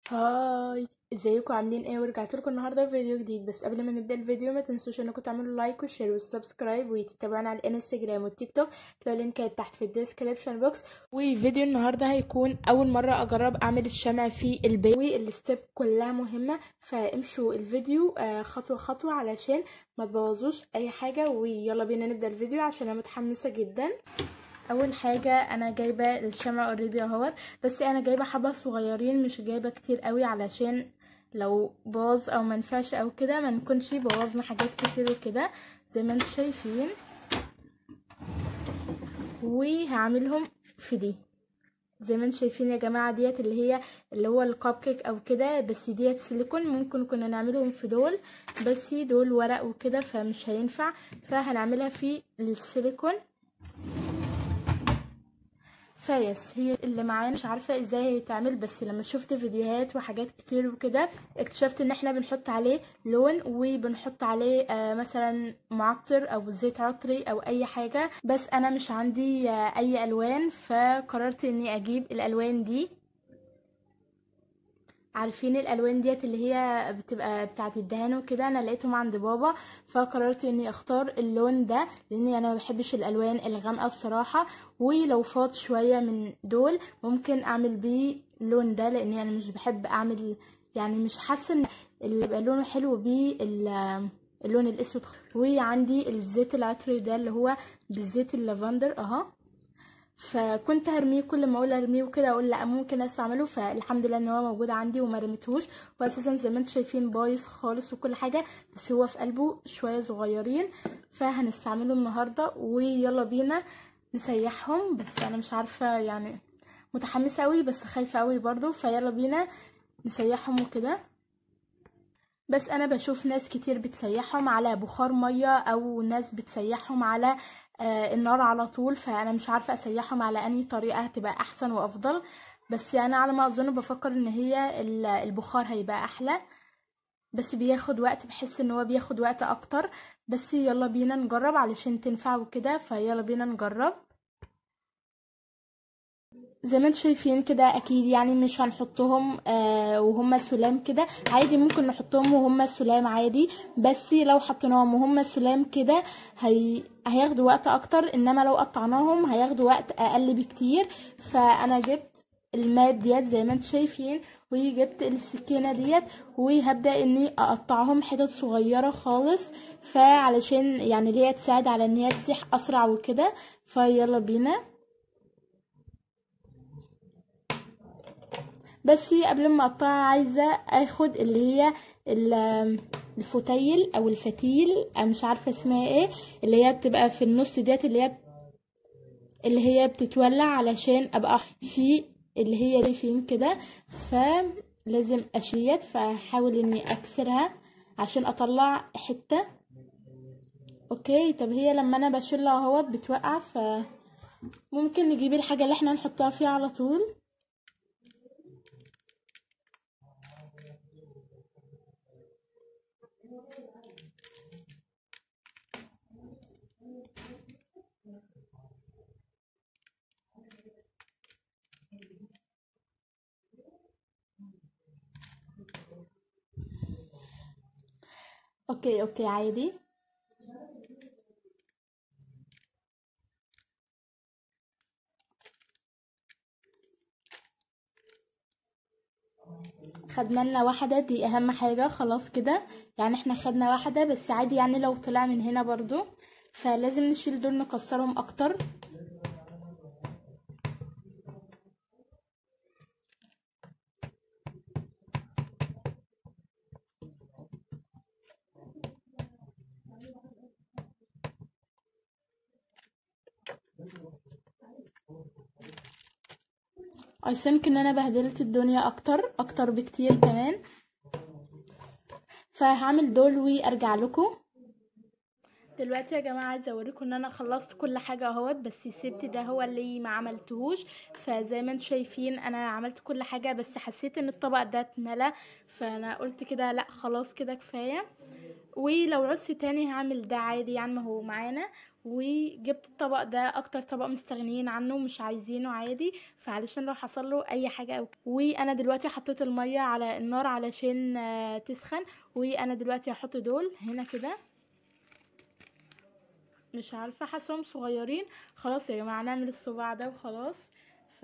هاي ازيكم عاملين ايه ورجعت لكم النهارده بفيديو جديد بس قبل ما نبدا الفيديو ما تنسوش انكم تعملوا لايك وشير والسبسكرايب وتتابعونا على الانستجرام والتيك توك تلاقوا اللينكات تحت في الديسكريبشن بوكس وفيديو النهارده هيكون اول مره اجرب اعمل الشمع في البيت والستيب كلها مهمه فامشوا الفيديو آه، خطوه خطوه علشان ما تبوظوش اي حاجه ويلا بينا نبدا الفيديو عشان انا متحمسه جدا اول حاجه انا جايبه الشمع اوريدي اهوت بس انا جايبه حبه صغيرين مش جايبه كتير قوي علشان لو باظ او منفعش او كده ما نكونش بوظنا حاجات كتير وكده زي ما انتم شايفين وهعملهم في دي زي ما انتم شايفين يا جماعه ديت اللي هي اللي هو الكب كيك او كده بس ديت سيليكون ممكن كنا نعملهم في دول بس دول ورق وكده فمش هينفع فهنعملها في السيليكون فيس هي اللي معانا مش عارفه ازاي هيتعمل بس لما شفت فيديوهات وحاجات كتير وكده اكتشفت ان احنا بنحط عليه لون وبنحط عليه آه مثلا معطر او زيت عطري او اي حاجه بس انا مش عندي آه اي الوان فقررت اني اجيب الالوان دي عارفين الالوان ديت اللي هي بتبقى بتاعه الدهان وكده انا لقيتهم عند بابا فقررت اني اختار اللون ده لاني انا ما بحبش الالوان الغامقه الصراحه ولو فاض شويه من دول ممكن اعمل بيه اللون ده لاني انا مش بحب اعمل يعني مش حاسه ان اللي يبقى لونه حلو بيه اللون الاسود وعندي الزيت العطري ده اللي هو بالزيت اللافندر اهو فكنت هرميه كل ما اقول ارميه وكده اقول لا ممكن استعمله فالحمد لله ان هو موجود عندي وما رميتهوش واساسا زي ما انتم شايفين بايظ خالص وكل حاجه بس هو في قلبه شويه صغيرين فهنستعمله النهارده ويلا بينا نسيحهم بس انا مش عارفه يعني متحمسه قوي بس خايفه قوي برضو فيلا بينا نسيحهم وكده بس انا بشوف ناس كتير بتسيحهم على بخار ميه او ناس بتسيحهم على آه النار على طول فانا مش عارفه اسيحهم على انهي طريقه هتبقى احسن وافضل بس يعني على ما اظن بفكر ان هي البخار هيبقى احلى بس بياخد وقت بحس ان هو بياخد وقت اكتر بس يلا بينا نجرب علشان تنفع وكده فيلا بينا نجرب زي ما انتم شايفين كده اكيد يعني مش هنحطهم آه وهم سلام كده عادي ممكن نحطهم وهم سلام عادي بس لو حطيناهم وهم سلام كده هي هياخدوا وقت اكتر انما لو قطعناهم هياخدوا وقت اقل بكتير فانا جبت الماب ديت زي ما انتم شايفين وجبت السكينة ديت وهبدأ اني اقطعهم حتت صغيرة خالص فعلشان يعني ليا تساعد على ان هي تسيح اسرع وكده فيلا بينا بس قبل ما اقطعها عايزه اخد اللي هي الفتيل او الفتيل أو مش عارفه اسمها ايه اللي هي بتبقى في النص ديت اللي هي اللي هي بتتولع علشان ابقى في اللي هي فين كده فلازم اشيت فاحاول اني اكسرها عشان اطلع حته اوكي طب هي لما انا بشيلها اهوت بتوقع ف ممكن نجيب الحاجه اللي احنا نحطها فيها على طول اوكي اوكي عادي خدنا لنا واحده دي اهم حاجه خلاص كده يعني احنا خدنا واحده بس عادي يعني لو طلع من هنا برضو فلازم نشيل دول نكسرهم اكتر I think ان انا بهدلت الدنيا اكتر اكتر بكتير كمان فهعمل دول وارجع لكم دلوقتي يا جماعه عايزه اوريكم ان انا خلصت كل حاجه اهوت بس سبت ده هو اللي ما عملتهوش فزي ما انتم شايفين انا عملت كل حاجه بس حسيت ان الطبق ده اتملى فانا قلت كده لا خلاص كده كفايه ولو عوزت تاني هعمل ده عادي يعني ما هو معانا وجبت الطبق ده اكتر طبق مستغنيين عنه مش عايزينه عادي فعلشان لو حصل له اي حاجه او وانا دلوقتي حطيت الميه على النار علشان آه، تسخن وانا دلوقتي هحط دول هنا كده مش عارفه حاسهم صغيرين خلاص يا جماعه نعمل الصباع ده وخلاص ف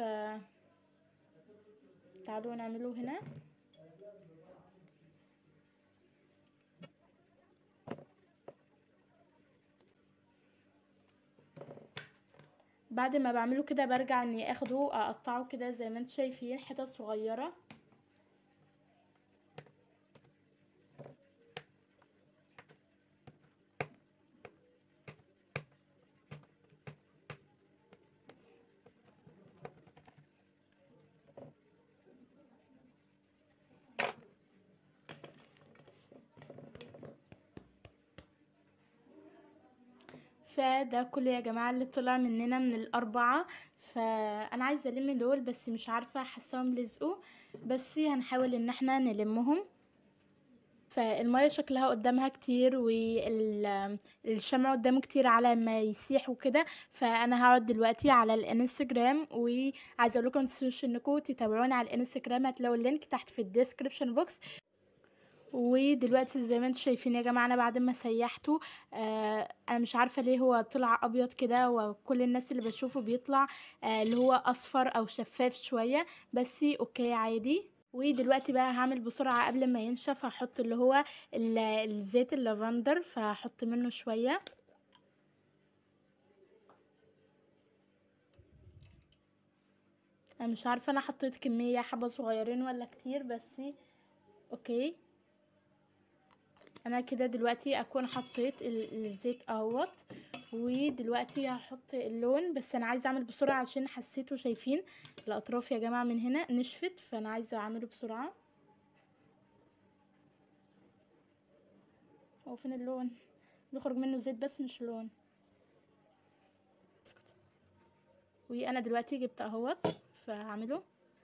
تعالوا نعمله هنا بعد ما بعمله كده برجع اني اخده اقطعه كده زي ما انتم شايفين حتت صغيره فده كل يا جماعة اللي طلع مننا من الأربعة فأنا عايزة ألم دول بس مش عارفة حاساهم لزقوا بس هنحاول إن احنا نلمهم فالمية شكلها قدامها كتير والشمع قدامه كتير على ما يسيح وكده فانا هقعد دلوقتي على الانستجرام وعايزه اقول لكم متنسوش انكم تتابعوني على الانستجرام هتلاقوا اللينك تحت في الديسكريبشن بوكس ودلوقتي زي ما انتم شايفين يا جماعه انا بعد ما سيحته آه انا مش عارفه ليه هو طلع ابيض كده وكل الناس اللي بشوفه بيطلع آه اللي هو اصفر او شفاف شويه بس اوكي عادي ودلوقتي بقى هعمل بسرعه قبل ما ينشف هحط اللي هو ال- الزيت اللافندر فهحط منه شويه انا مش عارفه انا حطيت كميه حبه صغيرين ولا كتير بس اوكي انا كده دلوقتي اكون حطيت ال- الزيت اهوت ودلوقتي هحط اللون بس انا عايزه اعمل بسرعه عشان حسيته شايفين الاطراف يا جماعه من هنا نشفت فانا عايزه اعمله بسرعه هو فين اللون بيخرج منه زيت بس مش لون وانا دلوقتي جبت اهوت فهعمله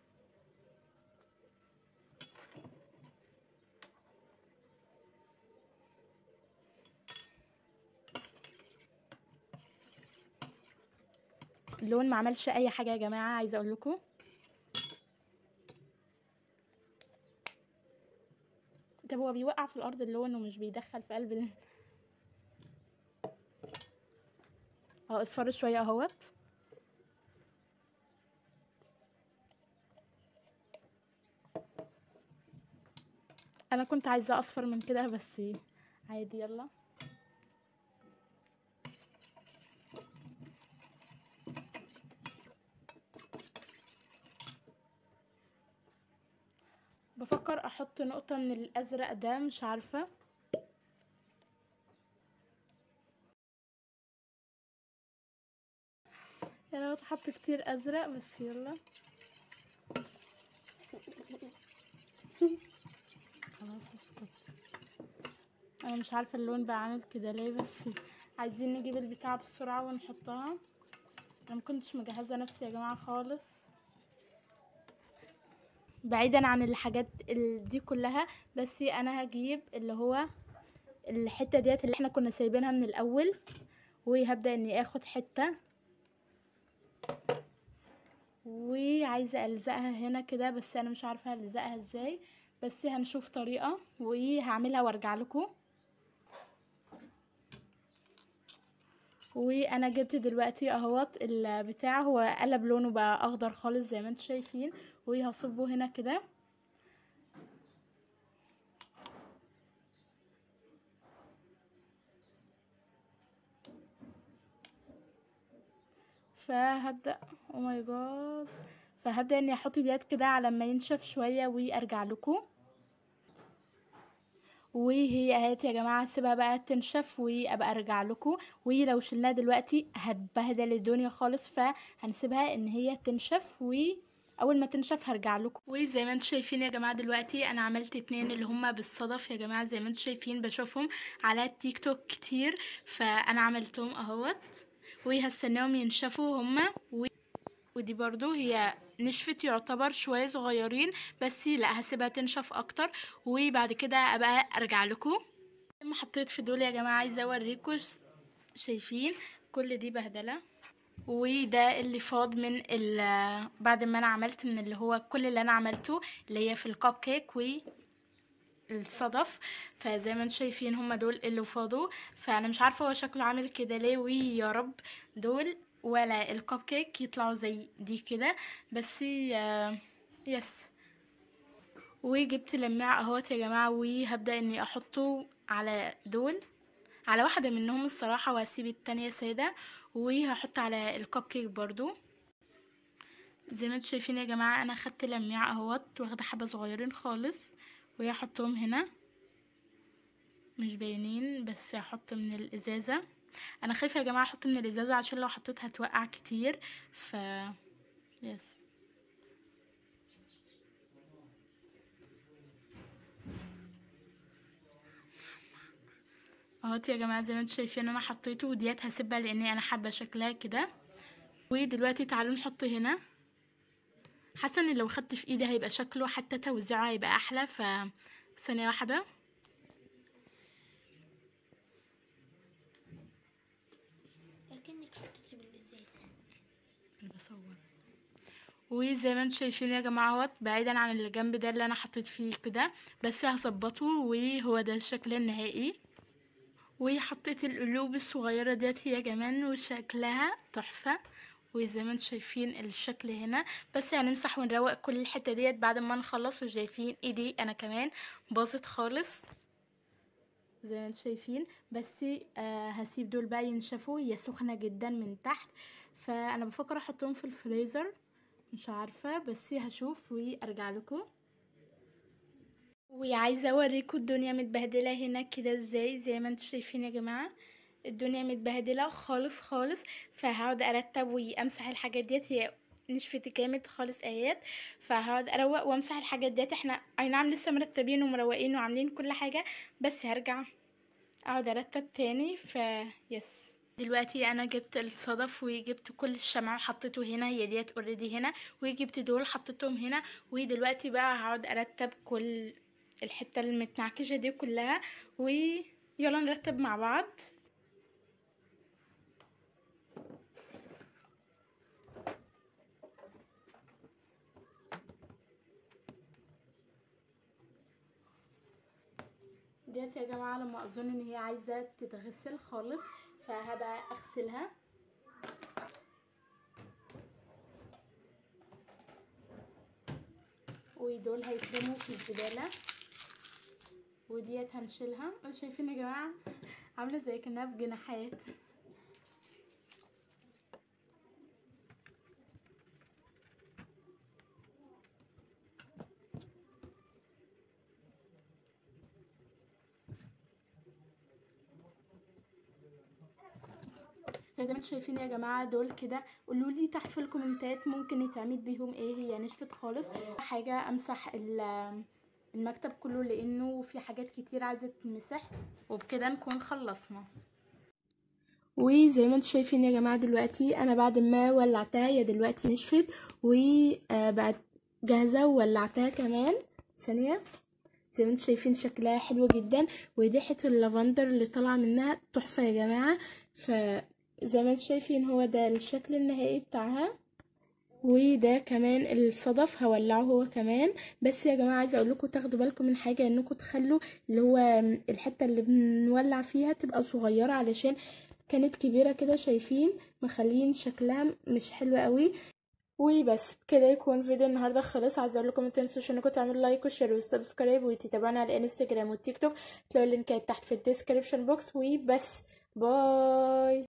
اللون ما عملش اي حاجه يا جماعه عايزه اقول لكم طب هو بيوقع في الارض اللون ومش بيدخل في قلب ال... اهو اصفر شويه اهوت انا كنت عايزه اصفر من كده بس عادي يلا بفكر احط نقطة من الازرق ده مش عارفة يعني انا حط كتير ازرق بس يلا خلاص اسكت انا مش عارفة اللون بقى عامل كده ليه بس عايزين نجيب البتاع بسرعة ونحطها انا مكنتش مجهزة نفسي يا جماعة خالص بعيدا عن الحاجات ال- دي كلها بس انا هجيب اللي هو الحته ديت اللي احنا كنا سايبينها من الاول وهبدا اني اخد حته وعايزه الزقها هنا كده بس انا مش عارفه الزقها ازاي بس هنشوف طريقه وهعملها وارجع لكم وانا جبت دلوقتي اهوت البتاع هو قلب لونه بقى اخضر خالص زي ما انتم شايفين وهصبه هنا كده فهبدا او ماي جاد فهبدا اني احط ديت كده على ما ينشف شويه وارجع لكم وهي اهات يا جماعه سيبها بقى تنشف وابقى ارجع لكم ولو شلناها دلوقتي هتبهدل الدنيا خالص فهنسيبها ان هي تنشف و اول ما تنشف هرجع لكم وزي ما انتم شايفين يا جماعه دلوقتي انا عملت اتنين اللي هما بالصدف يا جماعه زي ما انتم شايفين بشوفهم على التيك توك كتير فانا عملتهم اهوت وهستناهم ينشفوا هما و... ودي برضو هي نشفت يعتبر شويه صغيرين بس لا هسيبها تنشف اكتر وبعد كده ابقى ارجع لكم لما حطيت في دول يا جماعه عايزه اوريكم شايفين كل دي بهدله وده اللي فاض من ال بعد ما انا عملت من اللي هو كل اللي انا عملته اللي هي في الكب كيك و الصدف فزي ما انتم شايفين هما دول اللي فاضوا فانا مش عارفه هو شكله عامل كده ليه ويا رب دول ولا الكب كيك يطلعوا زي دي كده بس يس وجبت لماع اهوت يا جماعه وهبدا اني احطه على دول على واحده منهم الصراحه وهسيب التانية ساده وهحط على الكب كيك برضو زي ما انتم شايفين يا جماعه انا خدت لماع اهوت واخده حبه صغيرين خالص وهحطهم هنا مش باينين بس هحط من الازازه انا خايفه يا جماعه احط من الازازه عشان لو حطيت هتوقع كتير ف يس اهوت يا جماعه زي ما انتم شايفين انا حطيته وديت هسيبها لاني انا حابه شكلها كده ودلوقتي تعالوا نحط هنا حاسه ان لو خدت في ايدي هيبقى شكله حتى توزيعه هيبقى احلى ف ثانيه واحده لكنك حطيتي بالازازه انا بصور وزي ما انتم شايفين يا جماعه اهوت بعيدا عن اللي جنب ده اللي انا حطيت فيه كده بس هظبطه وهو ده الشكل النهائي وحطيت القلوب الصغيرة ديت هي كمان وشكلها تحفة وزي ما انتم شايفين الشكل هنا بس هنمسح ونروق كل الحتة ديت بعد ما نخلص وشايفين ايدي انا كمان باظت خالص زي ما انتم شايفين بس آه هسيب دول بقى ينشفوا هي سخنة جدا من تحت فانا بفكر احطهم في الفريزر مش عارفة بس هشوف وارجع لكم وعايزه اوريكم الدنيا متبهدله هنا كده ازاي زي ما انتم شايفين يا جماعه الدنيا متبهدله خالص خالص فهقعد ارتب وامسح الحاجات ديت هي نشفت جامد خالص اهيت فهقعد اروق وامسح الحاجات ديت احنا اي نعم لسه مرتبين ومروقين وعاملين كل حاجه بس هرجع اقعد ارتب تاني ف يس دلوقتي انا جبت الصدف وجبت كل الشمع وحطيته هنا هي ديت اوريدي هنا وجبت دول حطيتهم هنا ودلوقتي بقى هقعد ارتب كل الحته المتنعكشه دي كلها ويلا نرتب مع بعض ديت يا جماعه لما اظن ان هي عايزه تتغسل خالص فهبقى اغسلها ودول هيترموا في الزباله وديت هنشيلها شايفين يا جماعه عامله زي كانها بجناحات زي ما انتم شايفين يا جماعه دول كده قولوا لي تحت في الكومنتات ممكن يتعمل بيهم ايه هي نشفت خالص حاجه امسح المكتب كله لانه في حاجات كتير عايزه تتمسح وبكده نكون خلصنا وزي ما انتم شايفين يا جماعه دلوقتي انا بعد ما ولعتها هي دلوقتي نشفت وبقت جاهزه وولعتها كمان ثانيه زي ما انتم شايفين شكلها حلو جدا وريحه اللافندر اللي طالعه منها تحفه يا جماعه فزي ما انتم شايفين هو ده الشكل النهائي بتاعها وده كمان الصدف هولعه هو كمان بس يا جماعه عايزه اقول لكم تاخدوا بالكم من حاجه انكم تخلوا اللي هو الحته اللي بنولع فيها تبقى صغيره علشان كانت كبيره كده شايفين مخلين شكلها مش حلو قوي وبس كده يكون فيديو النهارده خلص عايزه اقول لكم ما تنسوش انكم تعملوا لايك وشير وسبسكرايب وتتابعونا على الانستجرام والتيك توك تلاقوا اللينكات تحت في الديسكريبشن بوكس وبس باي